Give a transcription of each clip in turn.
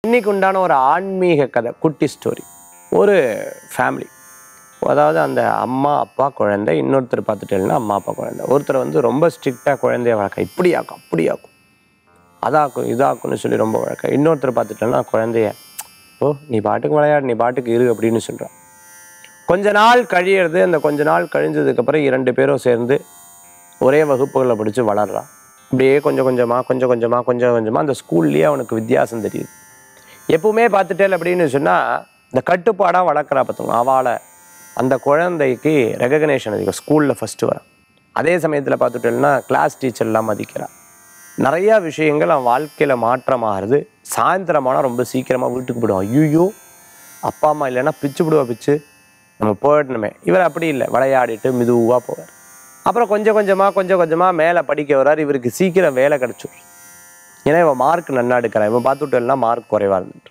இன்னைக்கு உண்டான ஒரு ஆன்மீக கதை குட்டி ஸ்டோரி ஒரு ஃபேமிலி அதாவது அந்த அம்மா அப்பா குழந்தை இன்னொருத்தர் பார்த்துட்டேன்னா அம்மா அப்பா குழந்தை ஒருத்தர் வந்து ரொம்ப ஸ்ட்ரிக்டாக குழந்தைய வளர்க்க இப்படி ஆக்கும் அப்படி ஆக்கும் அதாக்கும் இதாக்கும்னு சொல்லி ரொம்ப வழக்கம் இன்னொருத்தர் பார்த்துட்டேன்னா குழந்தைய ஓ நீ பாட்டுக்கு விளையாடு நீ பாட்டுக்கு இரு அப்படின்னு சொல்கிறான் கொஞ்ச நாள் கழியிறது அந்த கொஞ்ச நாள் கழிஞ்சதுக்கப்புறம் இரண்டு பேரும் சேர்ந்து ஒரே வகுப்புகளை படித்து வளர்றான் அப்படியே கொஞ்சம் கொஞ்சமாக கொஞ்சம் கொஞ்சமாக கொஞ்சம் கொஞ்சமாக அந்த ஸ்கூல்லேயே அவனுக்கு வித்தியாசம் தெரியுது எப்பவுமே பார்த்துட்டேன் அப்படின்னு சொன்னால் இந்த கட்டுப்பாடாக வளர்க்குறா பார்த்துங்க அவளை அந்த குழந்தைக்கு ரெகக்னேஷன் அதிகம் ஸ்கூலில் ஃபஸ்ட்டு வரான் அதே சமயத்தில் பார்த்துட்டேன்னா கிளாஸ் டீச்சர்லாம் மதிக்கிறான் நிறையா விஷயங்கள் அவன் வாழ்க்கையில் மாற்றமாகிறது சாயந்தரமானால் ரொம்ப சீக்கிரமாக வீட்டுக்கு போயிடுவான் ஐயோ அப்பா அம்மா இல்லைன்னா பிச்சு விடுவா பிச்சு நம்ம போயிடணுமே இவர் அப்படி இல்லை விளையாடிட்டு மெதுவாக போவார் அப்புறம் கொஞ்சம் கொஞ்சமாக கொஞ்சம் கொஞ்சமாக மேலே படிக்க வர்றார் இவருக்கு சீக்கிரம் வேலை கிடச்சிடும் ஏன்னா இவன் மார்க் நன்னா எடுக்கிறான் இவன் பார்த்துட்டேன்னா மார்க் குறைவாக இருந்துட்டு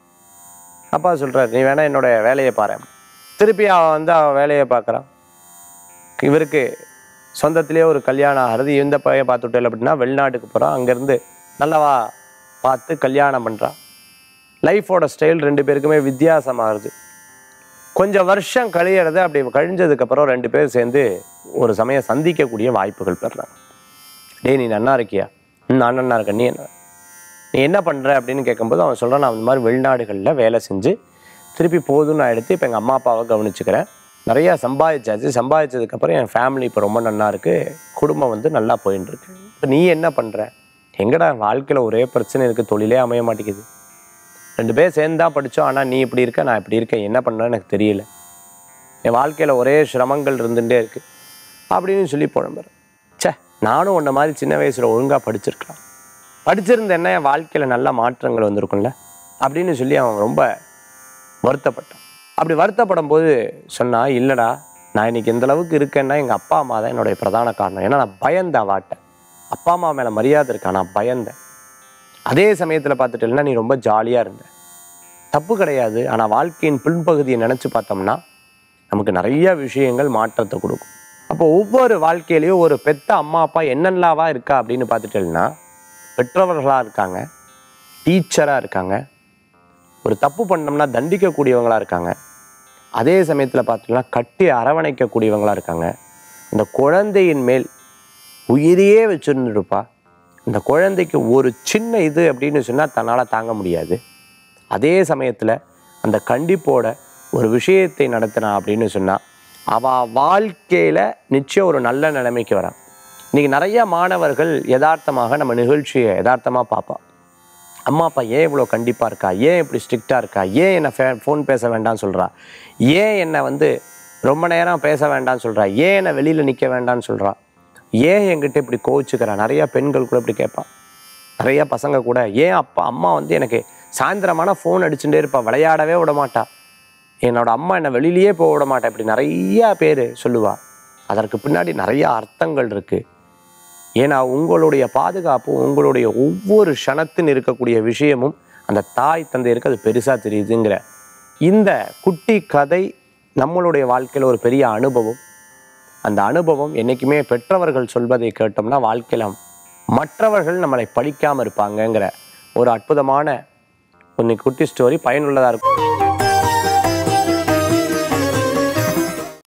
அப்பா சொல்கிறார் நீ வேணா என்னோட வேலையை பாரு திருப்பி அவன் வந்து அவன் வேலையை பார்க்குறான் இவருக்கு சொந்தத்திலேயே ஒரு கல்யாணம் ஆகிறது இந்த பையன் பார்த்துட்டேன் அப்படின்னா வெளிநாட்டுக்கு போகிறான் அங்கேருந்து நல்லவா பார்த்து கல்யாணம் பண்ணுறான் லைஃபோட ஸ்டைல் ரெண்டு பேருக்குமே வித்தியாசமாகுது கொஞ்சம் வருஷம் கழியறது அப்படி கழிஞ்சதுக்கப்புறம் ரெண்டு பேரும் சேர்ந்து ஒரு சமயம் சந்திக்கக்கூடிய வாய்ப்புகள் பெறுறாங்க டேய் நீ நன்னா இருக்கியா ம் நான் நன்னா இருக்கேன் நீ என்ன நீ என்ன பண்ணுற அப்படின்னு கேட்கும்போது அவன் சொல்கிறான் நான் இந்த மாதிரி வெளிநாடுகளில் வேலை செஞ்சு திருப்பி போதும்னு நான் எடுத்து இப்போ எங்கள் அம்மா அப்பாவை கவனிச்சுக்கிறேன் நிறையா சம்பாதிச்சாச்சு சம்பாதிச்சதுக்கப்புறம் என் ஃபேமிலி இப்போ ரொம்ப நல்லா இருக்குது குடும்பம் வந்து நல்லா போயின்னு இருக்கு இப்போ நீ என்ன பண்ணுற எங்கடா வாழ்க்கையில் ஒரே பிரச்சனை இருக்குது தொழிலே அமைய மாட்டேங்குது ரெண்டு பேர் சேர்ந்து தான் படித்தோம் ஆனால் நீ இப்படி இருக்க நான் இப்படி இருக்கேன் என்ன பண்ணுறேன்னு எனக்கு தெரியல என் வாழ்க்கையில் ஒரே சிரமங்கள் இருந்துகிட்டே இருக்குது அப்படின்னு சொல்லி புலம்புறேன் ச்சே நானும் உன்ன மாதிரி சின்ன வயசில் ஒழுங்காக படிச்சிருக்கலாம் படிச்சிருந்தேன்னா என் வாழ்க்கையில் நல்ல மாற்றங்கள் வந்திருக்கும்ல அப்படின்னு சொல்லி அவன் ரொம்ப வருத்தப்பட்டான் அப்படி வருத்தப்படும் போது சொன்னா இல்லைடா நான் இன்னைக்கு இந்த அளவுக்கு இருக்கேன்னா எங்கள் அப்பா அம்மா தான் என்னுடைய பிரதான காரணம் ஏன்னா நான் பயந்தேன் வாட்டேன் அப்பா அம்மா மேலே மரியாதை இருக்கா நான் பயந்தேன் அதே சமயத்தில் பார்த்துட்டேன்னா நீ ரொம்ப ஜாலியாக இருந்த தப்பு கிடையாது ஆனால் வாழ்க்கையின் பின்பகுதியை நினச்சி பார்த்தோம்னா நமக்கு நிறைய விஷயங்கள் மாற்றத்தை கொடுக்கும் அப்போ ஒவ்வொரு வாழ்க்கையிலையும் ஒரு பெத்த அம்மா அப்பா என்னென்னலாவா இருக்கா அப்படின்னு பார்த்துட்டேன்னா பெற்றவர்களாக இருக்காங்க டீச்சராக இருக்காங்க ஒரு தப்பு பண்ணோம்னா தண்டிக்கக்கூடியவங்களா இருக்காங்க அதே சமயத்தில் பார்த்தீங்கன்னா கட்டி அரவணைக்கக்கூடியவங்களா இருக்காங்க அந்த குழந்தையின் மேல் உயிரையே வச்சுருந்துருப்பா இந்த குழந்தைக்கு ஒரு சின்ன இது அப்படின்னு சொன்னால் தன்னால் தாங்க முடியாது அதே சமயத்தில் அந்த கண்டிப்போட ஒரு விஷயத்தை நடத்தினா அப்படின்னு சொன்னால் அவள் வாழ்க்கையில் நிச்சயம் ஒரு நல்ல நிலைமைக்கு வரான் இன்றைக்கி நிறைய மாணவர்கள் யதார்த்தமாக நம்ம நிகழ்ச்சியை யதார்த்தமாக பார்ப்பா அம்மா அப்பா ஏன் இவ்வளோ கண்டிப்பாக இருக்கா ஏன் இப்படி ஸ்ட்ரிக்டாக இருக்கா ஏன் என்னை ஃபே ஃபோன் பேச வேண்டாம்னு சொல்கிறா ஏன் என்னை வந்து ரொம்ப நேரம் பேச வேண்டாம்னு சொல்கிறா ஏன் என்னை வெளியில் நிற்க வேண்டாம்னு சொல்கிறா ஏன் என்கிட்ட இப்படி கோவிச்சுக்கிறா நிறையா பெண்கள் கூட இப்படி கேட்பா நிறைய பசங்க கூட ஏன் அப்பா அம்மா வந்து எனக்கு சாயந்தரமான ஃபோன் அடிச்சுட்டே இருப்பா விளையாடவே விட மாட்டா என்னோட அம்மா என்னை வெளியிலேயே போக விட மாட்டா இப்படி நிறையா பேர் சொல்லுவா அதற்கு பின்னாடி நிறைய அர்த்தங்கள் இருக்குது ஏன்னா உங்களுடைய பாதுகாப்பு உங்களுடைய ஒவ்வொரு க்ஷணத்தின் இருக்கக்கூடிய விஷயமும் அந்த தாய் தந்தையருக்கு அது பெருசாக தெரியுதுங்கிற இந்த குட்டி கதை நம்மளுடைய வாழ்க்கையில் ஒரு பெரிய அனுபவம் அந்த அனுபவம் என்றைக்குமே பெற்றவர்கள் சொல்வதை கேட்டோம்னா வாழ்க்கையில் மற்றவர்கள் நம்மளை படிக்காமல் இருப்பாங்கங்கிற ஒரு அற்புதமான ஒன்று குட்டி ஸ்டோரி பயனுள்ளதாக இருக்கும்